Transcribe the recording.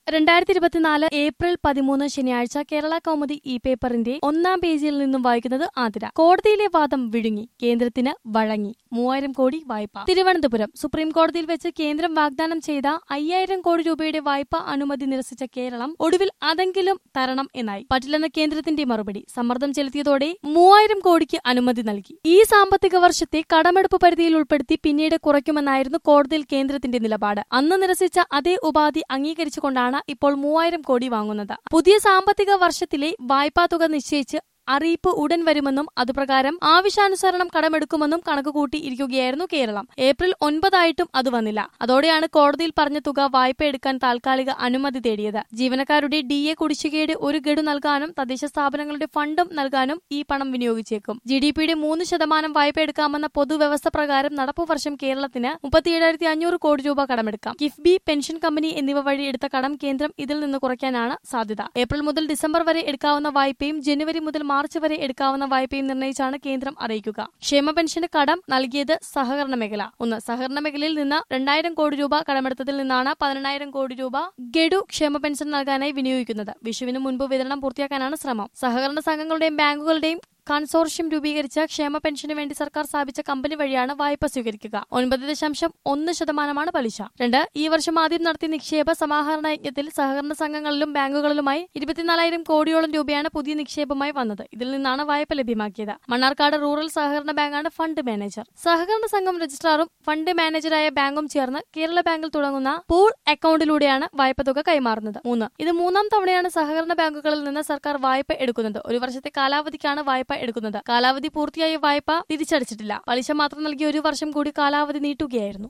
രണ്ടായിരത്തി ഇരുപത്തിനാല് ഏപ്രിൽ പതിമൂന്ന് ശനിയാഴ്ച കേരള കൗമുദി ഇ പേപ്പറിന്റെ ഒന്നാം പേജിൽ നിന്നും വായിക്കുന്നത് ആതിര കോടതിയിലെ വാദം വിഴുങ്ങി കേന്ദ്രത്തിന് വഴങ്ങി മൂവായിരം കോടി വായ്പ തിരുവനന്തപുരം സുപ്രീം കോടതിയിൽ വെച്ച് കേന്ദ്രം വാഗ്ദാനം ചെയ്ത അയ്യായിരം കോടി രൂപയുടെ വായ്പ അനുമതി നിരസിച്ച കേരളം ഒടുവിൽ അതെങ്കിലും തരണം എന്നായി പറ്റില്ലെന്ന കേന്ദ്രത്തിന്റെ മറുപടി സമ്മർദ്ദം ചെലുത്തിയതോടെ മൂവായിരം കോടിക്ക് അനുമതി നൽകി ഈ സാമ്പത്തിക വർഷത്തെ കടമെടുപ്പ് പരിധിയിൽ ഉൾപ്പെടുത്തി പിന്നീട് കുറയ്ക്കുമെന്നായിരുന്നു കോടതിയിൽ കേന്ദ്രത്തിന്റെ നിലപാട് അന്ന് നിരസിച്ച അതേ ഉപാധി അംഗീകരിച്ചുകൊണ്ടാണ് ഇപ്പോൾ മൂവായിരം കോടി വാങ്ങുന്നത് പുതിയ സാമ്പത്തിക വർഷത്തിലെ വായ്പാ തുക നിശ്ചയിച്ച് അറിയിപ്പ് ഉടൻ വരുമെന്നും അതുപ്രകാരം ആവശ്യാനുസരണം കടമെടുക്കുമെന്നും കണക്കുകൂട്ടി ഇരിക്കുകയായിരുന്നു കേരളം ഏപ്രിൽ ഒൻപതായിട്ടും അത് വന്നില്ല അതോടെയാണ് കോടതിയിൽ പറഞ്ഞ തുക വായ്പ എടുക്കാൻ താൽക്കാലിക അനുമതി തേടിയത് ജീവനക്കാരുടെ ഡി എ കുടിശ്ശികയുടെ ഒരു ഗഡു നൽകാനും തദ്ദേശ സ്ഥാപനങ്ങളുടെ ഫണ്ടും നൽകാനും ഈ പണം വിനിയോഗിച്ചേക്കും ജി ഡി പിയുടെ മൂന്ന് ശതമാനം വായ്പ എടുക്കാമെന്ന പൊതുവ്യവസ്ഥ പ്രകാരം നടപ്പു വർഷം കേരളത്തിന് മുപ്പത്തിയേഴായിരത്തി അഞ്ഞൂറ് കോടി രൂപ കടമെടുക്കാം കിഫ്ബി പെൻഷൻ കമ്പനി എന്നിവ വഴി എടുത്ത കടം കേന്ദ്രം ഇതിൽ നിന്ന് കുറയ്ക്കാനാണ് സാധ്യത ഏപ്രിൽ മുതൽ ഡിസംബർ വരെ എടുക്കാവുന്ന വായ്പയും ജനുവരി മുതൽ മാർച്ച് വരെ എടുക്കാവുന്ന വായ്പയും നിർണ്ണയിച്ചാണ് കേന്ദ്രം അറിയിക്കുക ക്ഷേമ പെൻഷന് കടം നൽകിയത് സഹകരണ മേഖല ഒന്ന് സഹകരണ മേഖലയിൽ നിന്ന് രണ്ടായിരം കോടി രൂപ കടമെടുത്തതിൽ നിന്നാണ് പതിനെണ്ണായിരം കോടി രൂപ ഗഡു ക്ഷേമ പെൻഷൻ നൽകാനായി വിനിയോഗിക്കുന്നത് വിഷുവിന് മുൻപ് വിതരണം പൂർത്തിയാക്കാനാണ് ശ്രമം സഹകരണ സംഘങ്ങളുടെയും ബാങ്കുകളുടെയും കൺസോർഷ്യം രൂപീകരിച്ച ക്ഷേമ പെൻഷന് വേണ്ടി സർക്കാർ സ്ഥാപിച്ച കമ്പനി വഴിയാണ് വായ്പ സ്വീകരിക്കുക ഒൻപത് ദശാംശം ഒന്ന് ശതമാനമാണ് പലിശ രണ്ട് ഈ വർഷം ആദ്യം നടത്തിയ നിക്ഷേപ സമാഹരണ യജ്ഞത്തിൽ സഹകരണ സംഘങ്ങളിലും ബാങ്കുകളിലുമായി ഇരുപത്തിനാലായിരം കോടിയോളം രൂപയാണ് പുതിയ നിക്ഷേപമായി വന്നത് ഇതിൽ നിന്നാണ് വായ്പ ലഭ്യമാക്കിയത് മണ്ണാർക്കാട് റൂറൽ സഹകരണ ബാങ്കാണ് ഫണ്ട് മാനേജർ സഹകരണ സംഘം രജിസ്ട്രാറും ഫണ്ട് മാനേജറായ ബാങ്കും ചേർന്ന് കേരള ബാങ്കിൽ തുടങ്ങുന്ന പൂൾ അക്കൗണ്ടിലൂടെയാണ് വായ്പ തുക കൈമാറുന്നത് മൂന്ന് ഇത് മൂന്നാം തവണയാണ് സഹകരണ ബാങ്കുകളിൽ നിന്ന് സർക്കാർ വായ്പ എടുക്കുന്നത് ഒരു വർഷത്തെ കാലാവധിക്കാണ് വായ്പ എടുക്കുന്നത് കാലാവധി പൂർത്തിയായ വായ്പ തിരിച്ചടച്ചിട്ടില്ല പലിശ മാത്രം നൽകി ഒരു വർഷം കൂടി കാലാവധി നീട്ടുകയായിരുന്നു